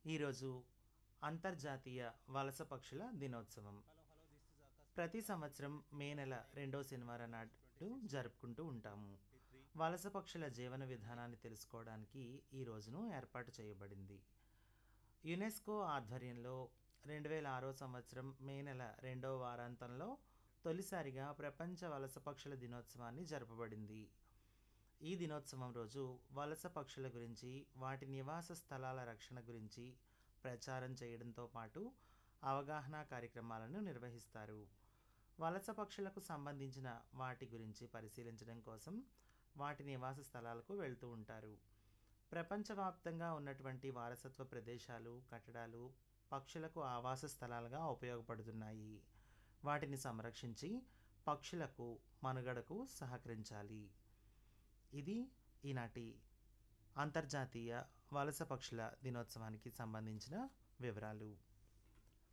ఈరోజు అంతర్జాతీయ వలస పక్షుల దినోత్సవం ప్రతి సంవత్సరం మే నెల రెండో శనివారం నాడు జరుపుకుంటూ ఉంటాము వలస పక్షుల జీవన విధానాన్ని తెలుసుకోవడానికి ఈ రోజును ఏర్పాటు చేయబడింది యునెస్కో ఆధ్వర్యంలో రెండు వేల ఆరో సంవత్సరం మే నెల రెండవ వారాంతంలో తొలిసారిగా ప్రపంచ వలస పక్షుల దినోత్సవాన్ని జరపబడింది ఈ దినోత్సవం రోజు వలస పక్షుల గురించి వాటి నివాస స్థలాల రక్షణ గురించి ప్రచారం చేయడంతో పాటు అవగాహన కార్యక్రమాలను నిర్వహిస్తారు వలస పక్షులకు సంబంధించిన వాటి గురించి పరిశీలించడం కోసం వాటి నివాస స్థలాలకు వెళ్తూ ఉంటారు ప్రపంచవ్యాప్తంగా ఉన్నటువంటి వారసత్వ ప్రదేశాలు కట్టడాలు పక్షులకు ఆవాస స్థలాలుగా ఉపయోగపడుతున్నాయి వాటిని సంరక్షించి పక్షులకు మనుగడకు సహకరించాలి ఇది ఈనాటి అంతర్జాతీయ వలస పక్షుల దినోత్సవానికి సంబంధించిన వివరాలు